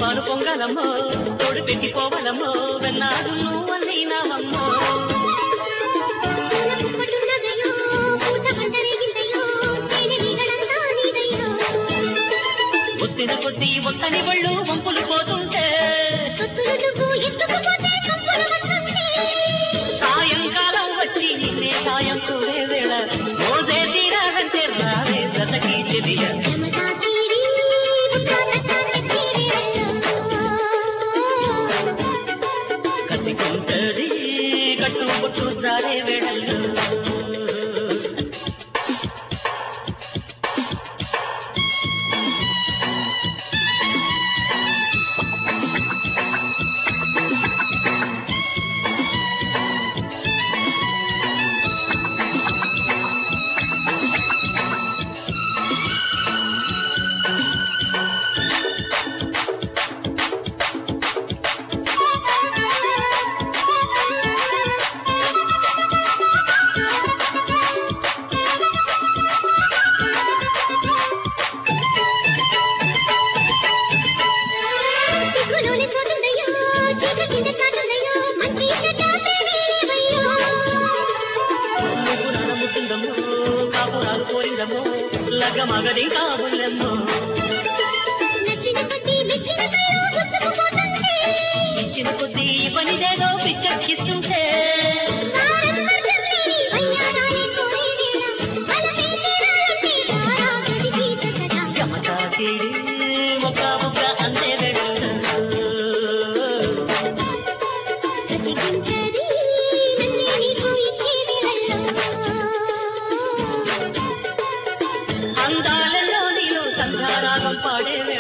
పాలు పొంగలమ్మో తోడు పెట్టిపోవలమ్మో వెన్నాడు నువ్వు అన్నీనావమ్మో పుట్టున్నదయ్యో, పూత పంటరేగిందయ్యో, తేనె నీడలంతా నీదయ్యో. ఒత్తిన కొద్దీ ఒక్కని బళ్ళు వంపులు పోతుంటే సొత్తులు నువ్వు ఎత్తుకుపోతే కంపులు వస్తుంటే. సాయంకాలం వచ్చి నిన్నే సాయం కోరే వేళ మోసే తీరాలంటే రావే బ్రతకి చెదియ యమతా తీరి, ముక్కా తట్టాన్ని తీరేరయ్యో. కసికుంటది కట్టు పొట్టు జారే వేళల్లో సిగ్గులోని పోతుందయ్యో, చీక కింద కాటుందయ్యో, మంచి చెడ్డ మేమేవయ్యో. నువ్వు నడముతుందమ్మో కాపురాలు కోరిందమ్మో లగ్గ మగడి కాబుల్లమ్మో నచ్చిన కొద్దీ మెచ్చిన కళ్ళు గుచ్చుకుపోతుంటే. ఇచ్చిన కొద్దీ పనిదేదో పిచ్చెక్కిస్తుంటే నారస్పర్శలేని వయ్యారాలే కోరేవేళ, బలమే తీరాలంటే రారా గదికి చక్కగా. చెమటాకిడి ఒక ముక్క అందే వెళ్ళు బ్రతికించది నన్నే నీకు ఇచ్చే వేళల్లో. అందాలలో నీలో సంధ్యారాగం పాడే వేళ